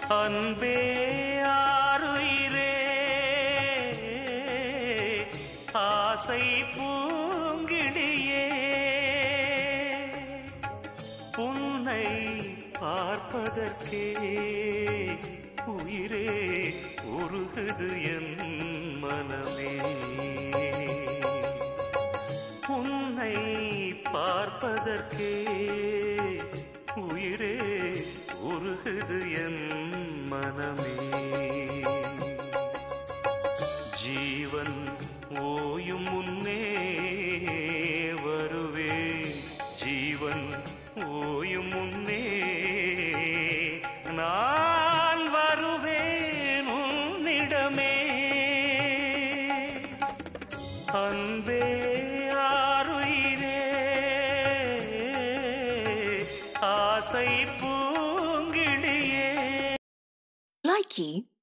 அன்பே ஆருயிரே ஆசை பூங்கிடியே உன்னை பார்ப்பதற்கே உயிரே உருகுது என் மனமே உன்னை பார்ப்பதற்கே உயிரே உருகுது என் மனமே ஜீவன் ஓயும் முன்னே வருவே ஜீவன் ஓயும் முன்னே நான் வருவேன் உன்னிடமே அன்பே ஆருயிரே ஆசை பூங்கிடியே Likey